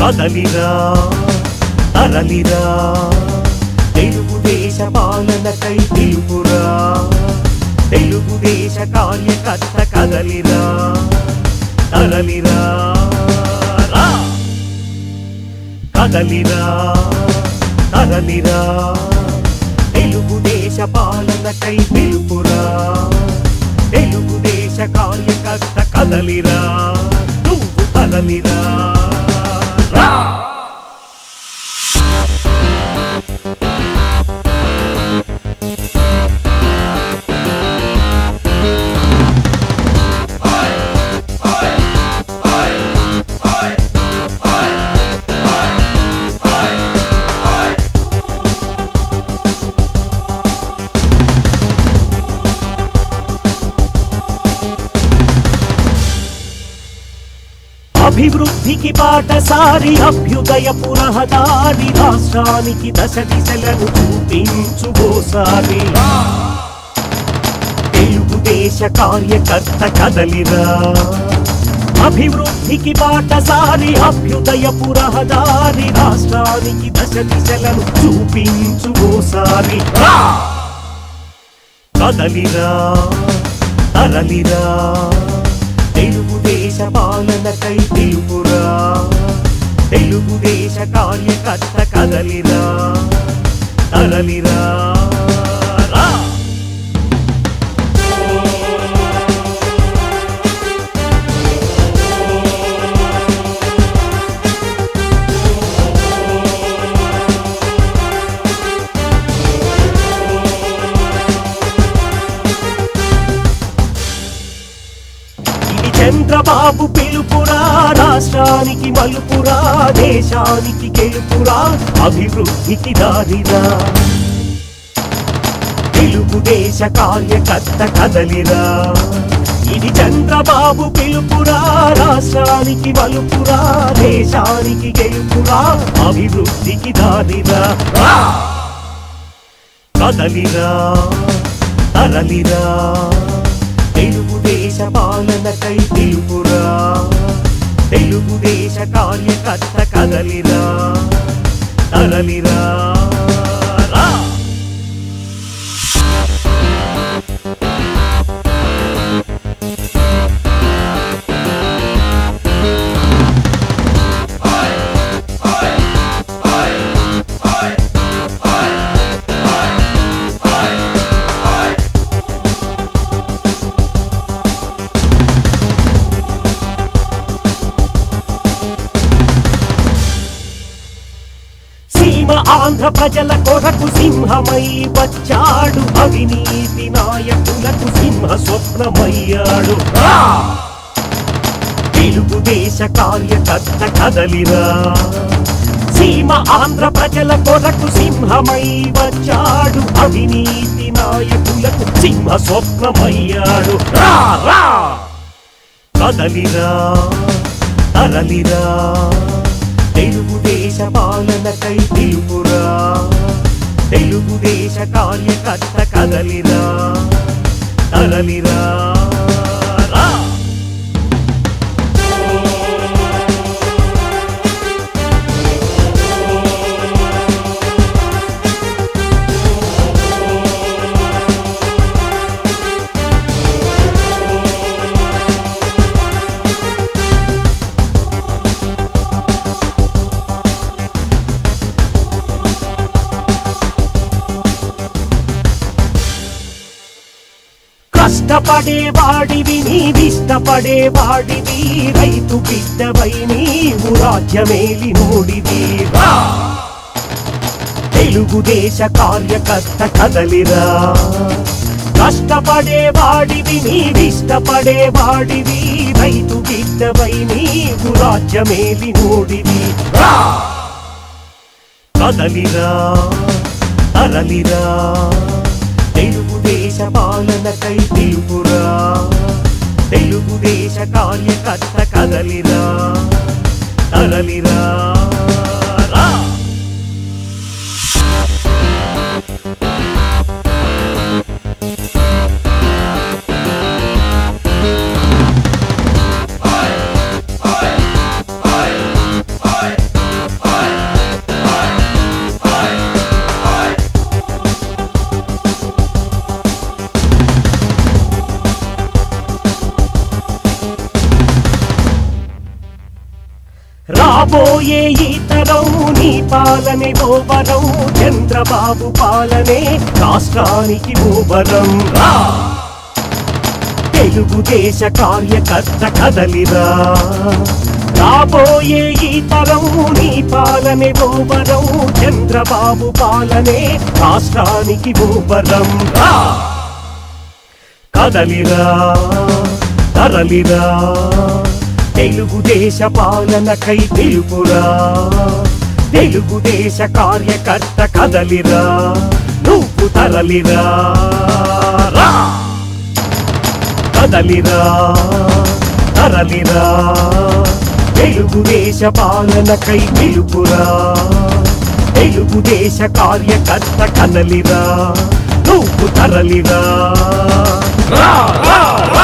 కదలిరా తరలిరా తెలుగుదేశ పాలనకై పిలుపురా తెలుగుదేశ కార్యకర్త కదలిరా తరలిరా రా. కదలిరా తరలిరా తెలుగుదేశ పాలనకై పిలుపురా తెలుగుదేశ కార్యకర్త కదలిరా నువ్వు కదలిరా రా. అభివృద్ధికి బాటసారి అభ్యుదయ పురహదారి రాష్ట్రానికి దశ దిశలను చూపించు ఓసారి తెలుగుదేశ కార్యకర్త కదలిరా అభివృద్ధికి బాటసారి అభ్యుదయ పురహదారి రాష్ట్రానికి దశ దిశలను చూపించు ఓసారి రా! కదలిరా తరలిరా తెలుగుదేశ పాలనకై పిలుపురా తెలుగుదేశ కార్యకర్త కదలిరా తరలిరా రా. ఇది చంద్రబాబు పిలుపురా రాష్ట్రానికి మలుపురా దేశానికి గెలుపురా అభివృద్ధికి దారిరా తెలుగుదేశ కార్యకర్త కదలిరా ఇది చంద్రబాబు పిలుపురా రాష్ట్రానికి మలుపురా దేశానికి గెలుపురా అభివృద్ధికి దారిరా రా! కదలిరా తరలిరా తెలుగుదేశ పాలనకై పిలుపురా తెలుగుదేశ కార్యకర్త కదలిరా తరలిరా రా. సీమ ఆంధ్ర ప్రజల కొరకు సింహమై వచ్చాడు అవినీతి నాయకులకు సింహ స్వప్నమయ్యాడు రా! తెలుగుదేశ కార్యకర్త కదలిరా సీమ ఆంధ్ర ప్రజల కొరకు సింహమై వచ్చాడు అవినీతి నాయకులకు సింహ స్వప్నమయ్యాడు రా రా కదలిరా తరలిరా తెలుగుదేశ పాలనకై పిలుపురా తెలుగుదేశ కార్యకర్త కదలిరా తరలిరా రా. కష్టపడే వాడివి నీవిష్టపడే వాడివి రైతు బిడ్డవై నీవు రాజ్యమేలి నోడివి రా! తెలుగుదేశ కార్యకర్త కదలిరా కష్టపడే వాడివి నీవిష్టపడే వాడివి రైతు బిడ్డవై నీవు రాజ్యమేలి నోడివి రా! కదలిరా తరలిరా తెలుగుదేశ పాలనకై పిలుపురా తెలుగుదేశ కార్యకర్త కదలిరా తరలిరా రా. Oi! రాబోయే ఈ తరం నీ పాలనే ఓ వరం చంద్రబాబు పాలనే రాష్ట్రానికి ఓ వరం రా తెలుగుదేశ కార్యకర్త కదలిరా రాబోయే ఈ తరం నీ పాలనే ఓ వరం చంద్రబాబు పాలనే రాష్ట్రానికి ఓ వరం రా కదలిరా తరలిరా తెలుగుదేశ పాలనకై పిలుపురా తెలుగుదేశ కార్యకర్త కదలిరా నువ్వు తరలిరా రా కదలిరా తరలిరా తెలుగుదేశ పాలనకై పిలుపురా తెలుగుదేశ కార్యకర్త కదలిరా నువ్వు తరలిరా రా రా